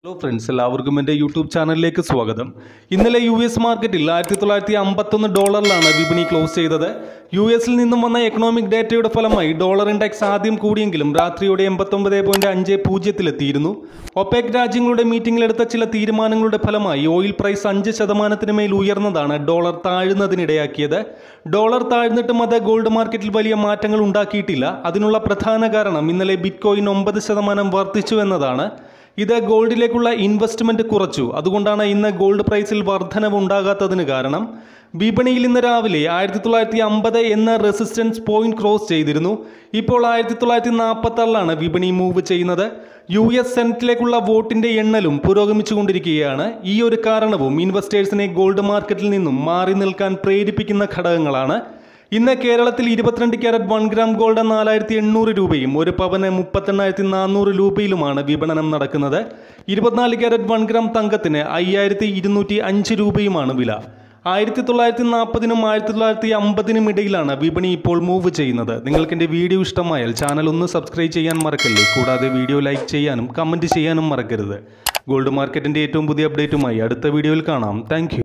hello friends എല്ലാവർക്കും എൻ്റെ YouTube ചാനലിലേക്ക് സ്വാഗതം ഇന്നലെ യു എസ് മാർക്കറ്റിൽ ആയിരത്തി തൊള്ളായിരത്തി അമ്പത്തൊന്ന് ഡോളറിലാണ് വിപണി ക്ലോസ് ചെയ്തത് യു എസിൽ നിന്നും വന്ന എക്കണോമിക് ഡേറ്റയുടെ ഫലമായി ഡോളർ ഇൻഡെക്സ് ആദ്യം കൂടിയെങ്കിലും രാത്രിയോടെ എൺപത്തൊമ്പത് പോയിന്റ് അഞ്ച് പൂജ്യത്തിലെത്തിയിരുന്നു ഒപെക് രാജ്യങ്ങളുടെ മീറ്റിംഗിലെടുത്ത ചില തീരുമാനങ്ങളുടെ ഫലമായി ഓയിൽ പ്രൈസ് അഞ്ച് ശതമാനത്തിന് മേൽ ഉയർന്നതാണ് ഡോളർ താഴുന്നതിനിടയാക്കിയത് ഡോളർ താഴ്ന്നിട്ടും അത് ഗോൾഡ് മാർക്കറ്റിൽ വലിയ മാറ്റങ്ങൾ ഉണ്ടാക്കിയിട്ടില്ല അതിനുള്ള പ്രധാന കാരണം ഇന്നലെ ബിറ്റ് കോയിൻ ഒമ്പത് ശതമാനം വർദ്ധിച്ചു എന്നതാണ് ഇത് ഗോൾഡിലേക്കുള്ള ഇൻവെസ്റ്റ്മെന്റ് കുറച്ചു അതുകൊണ്ടാണ് ഇന്ന് ഗോൾഡ് പ്രൈസിൽ വർധനവ് ഉണ്ടാകാത്തതിന് കാരണം വിപണിയിൽ ഇന്ന് രാവിലെ ആയിരത്തി തൊള്ളായിരത്തി അമ്പത് എന്ന റെസിസ്റ്റൻസ് പോയിന്റ് ക്രോസ് ചെയ്തിരുന്നു ഇപ്പോൾ ആയിരത്തി തൊള്ളായിരത്തി നാൽപ്പത്തി വിപണി മൂവ് ചെയ്യുന്നത് യു എസ് സെനറ്റിലേക്കുള്ള വോട്ടിന്റെ എണ്ണലും പുരോഗമിച്ചുകൊണ്ടിരിക്കുകയാണ് ഈ ഒരു കാരണവും ഇൻവെസ്റ്റേഴ്സിനെ ഗോൾഡ് മാർക്കറ്റിൽ നിന്നും മാറി നിൽക്കാൻ പ്രേരിപ്പിക്കുന്ന ഘടകങ്ങളാണ് ഇന്ന് കേരളത്തിൽ ഇരുപത്തിരണ്ട് ക്യാരറ്റ് വൺ ഗ്രാം ഗോൾഡ് നാലായിരത്തി എണ്ണൂറ് രൂപയും ഒരു പവന് മുപ്പത്തെണ്ണായിരത്തി നാനൂറ് രൂപയിലുമാണ് വിപണനം നടക്കുന്നത് ഇരുപത്തിനാല് ക്യാരറ്റ് വൺ ഗ്രാം തങ്കത്തിന് അയ്യായിരത്തി ഇരുന്നൂറ്റി അഞ്ച് രൂപയുമാണ് വില ആയിരത്തി തൊള്ളായിരത്തി നാൽപ്പതിനും ആയിരത്തി തൊള്ളായിരത്തി അമ്പതിനും ഇടയിലാണ് വിപണി ഇപ്പോൾ മൂവ് ചെയ്യുന്നത് നിങ്ങൾക്ക് എൻ്റെ വീഡിയോ ഇഷ്ടമായാൽ ചാനൽ ഒന്ന് സബ്സ്ക്രൈബ് ചെയ്യാൻ മറക്കല്ലേ കൂടാതെ വീഡിയോ ലൈക്ക് ചെയ്യാനും കമൻറ്റ് ചെയ്യാനും മറക്കരുത് ഗോൾഡ് മാർക്കറ്റിൻ്റെ ഏറ്റവും പുതിയ അപ്ഡേറ്റുമായി അടുത്ത വീഡിയോയിൽ കാണാം താങ്ക്